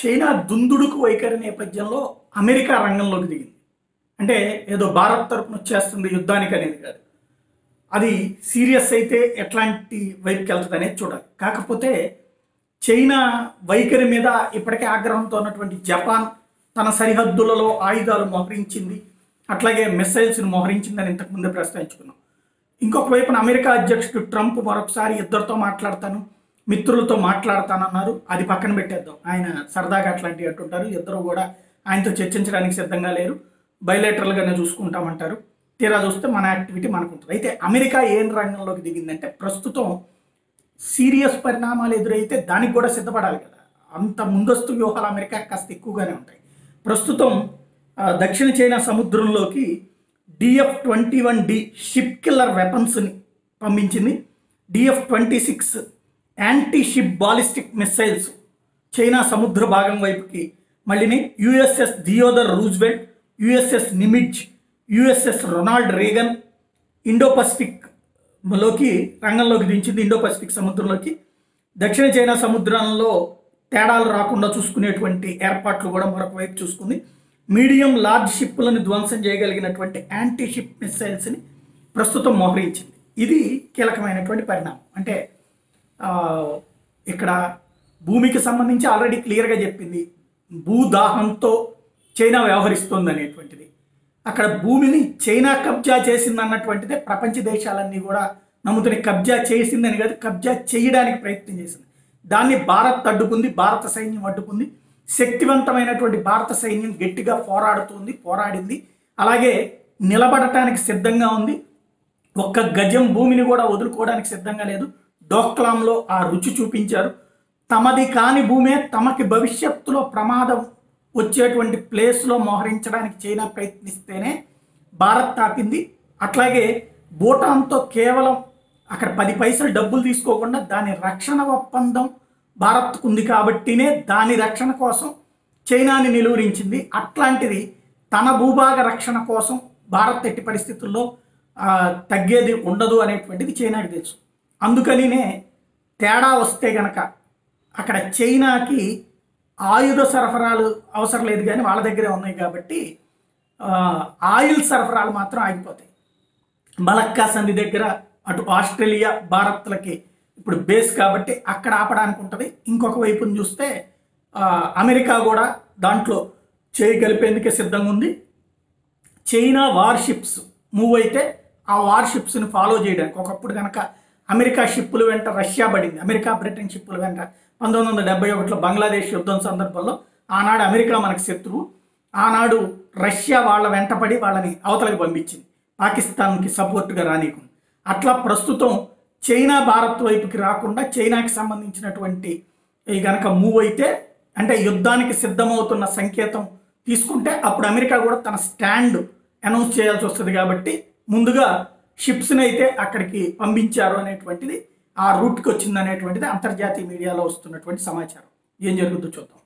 China దుందుడుకు వైఖరి నేపథ్యంలో America రంగంలోకి దిగింది అంటే ఏదో భారత్ తరపున వచ్చేస్తుంది యుద్ధానికి అనేది కాదు అది సీరియస్ అయితే ఎట్లాంటి వైపుకి వెళ్తుంది అనేది చూడాలి కాకపోతే చైనా వైఖరి మీద ఇప్పటికే ఆగ్రహంతో ఉన్నటువంటి జపాన్ తన సరిహద్దులలో ఆయుధాలు మోహరించింది అట్లాగే మిసైల్స్ని మోహరించిందని ఇంతకుముందే ప్రస్తావించుకున్నాం ఇంకొక వైపున అమెరికా అధ్యక్షుడు ట్రంప్ మరొకసారి ఇద్దరితో మాట్లాడతాను మిత్రులతో మాట్లాడతానన్నారు అది పక్కన పెట్టేద్దాం ఆయన సరదాగా అట్లాంటివి అంటుంటారు ఇద్దరు కూడా ఆయనతో చర్చించడానికి సిద్ధంగా లేరు బయలేటరల్గానే చూసుకుంటామంటారు తీరా చూస్తే మన యాక్టివిటీ మనకు ఉంటుంది అయితే అమెరికా ఏం రంగంలోకి దిగిందంటే ప్రస్తుతం సీరియస్ పరిణామాలు ఎదురైతే దానికి కూడా సిద్ధపడాలి కదా అంత ముందస్తు వ్యూహాలు అమెరికా కాస్త ఎక్కువగానే ఉంటాయి ప్రస్తుతం ఆ, దక్షిణ చైనా సముద్రంలోకి DF twenty one D ship killer వెపన్స్ని పంపించింది DF twenty six anti ship ballistic missiles China సముద్ర భాగం వైపుకి మళ్ళీని USS Theodore Roosevelt USS Nimitz USS Ronald Reagan Indo Pacific లోకి రంగంలోకి దించింది ఇండో పసిఫిక్ సముద్రంలోకి దక్షిణ చైనా సముద్రంలో తేడాలు రాకుండా చూసుకునేటువంటి ఏర్పాట్లు కూడా మరొక వైపు చూసుకుంది మీడియం లార్జ్ షిప్లను ధ్వంసం చేయగలిగినటువంటి యాంటీ షిప్ మిసైల్స్ని ప్రస్తుతం మోహరించింది ఇది కీలకమైనటువంటి పరిణామం అంటే ఆ, ఇక్కడ భూమికి సంబంధించి ఆల్రెడీ క్లియర్గా చెప్పింది భూదాహంతో చైనా వ్యవహరిస్తోంది అనేటువంటిది అక్కడ భూమిని చైనా కబ్జా చేసింది అన్నటువంటిదే ప్రపంచ దేశాలన్నీ కూడా నమ్ముతున్నాయి కబ్జా చేసిందని కాదు కబ్జా చేయడానికి ప్రయత్నం చేసింది దాన్ని భారత్ అడ్డుకుంది భారత సైన్యం అడ్డుకుంది శక్తివంతమైనటువంటి భారత సైన్యం గట్టిగా పోరాడుతుంది పోరాడింది అలాగే నిలబడటానికి సిద్ధంగా ఉంది ఒక్క గజం భూమిని కూడా వదులుకోవడానికి సిద్ధంగా లేదు డోక్లాంలో ఆ రుచి చూపించారు తమది కాని భూమే తమకి భవిష్యత్తులో ప్రమాదం వచ్చేటువంటి ప్లేస్లో మోహరించడానికి చైనా ప్రయత్నిస్తేనే భారత్ తాపింది అట్లాగే భూటాన్తో కేవలం అక్కడ పది పైసలు డబ్బులు తీసుకోకుండా దాని రక్షణ ఒప్పందం భారత్కు ఉంది కాబట్టినే దాని రక్షణ కోసం చైనాని నిలువరించింది అట్లాంటిది తన భూభాగ రక్షణ కోసం భారత్ ఎట్టి పరిస్థితుల్లో ఆ, తగ్గేది ఉండదు అనేటువంటిది చైనాకి తెలుసు అందుకనినే తేడా వస్తే గనక అక్కడ చైనాకి ఆయుధ సరఫరాలు అవసరం లేదు కానీ వాళ్ళ దగ్గరే ఉన్నాయి కాబట్టి ఆ, ఆయిల్ సరఫరాలు మాత్రం ఆగిపోతాయి మలక్కా సంధి దగ్గర అటు ఆస్ట్రేలియా భారత్లకి ఇప్పుడు బేస్ కాబట్టి అక్కడ ఆపడానికి ఉంటుంది ఇంకొక వైపుని చూస్తే ఆ, అమెరికా కూడా దాంట్లో చేయి కలిపేందుకే సిద్ధంగా ఉంది చైనా వార్షిప్స్ మూవ్ అయితే ఆ వార్షిప్స్ని ఫాలో చేయడానికి ఒకప్పుడు కనుక అమెరికా షిప్పుల వెంట రష్యా పడింది అమెరికా బ్రిటన్ షిప్పుల వెంట పంతొమ్మిది వందల డెబ్బై ఒకటిలో బంగ్లాదేశ్ యుద్ధం సందర్భంలో ఆనాడు అమెరికా మనకు శత్రువు ఆనాడు రష్యా వాళ్ళ వెంటపడి వాళ్ళని అవతలకి పంపించింది పాకిస్తాన్కి సపోర్ట్గా రానీకుంది అట్లా ప్రస్తుతం చైనా భారత్ వైపుకి రాకుండా చైనాకి సంబంధించినటువంటి ఈ గనక మూవ్ అయితే అంటే యుద్ధానికి సిద్ధమవుతున్న సంకేతం తీసుకుంటే అప్పుడు అమెరికా కూడా తన స్టాండ్ అనౌన్స్ చేయాల్సి వస్తుంది కాబట్టి ముందుగా షిప్స్ని అయితే అక్కడికి పంపించారు అనేటువంటిది ఆ రూట్కి వచ్చింది అనేటువంటిది అంతర్జాతీయ మీడియాలో వస్తున్నటువంటి సమాచారం ఏం జరుగుతుందో చూద్దాం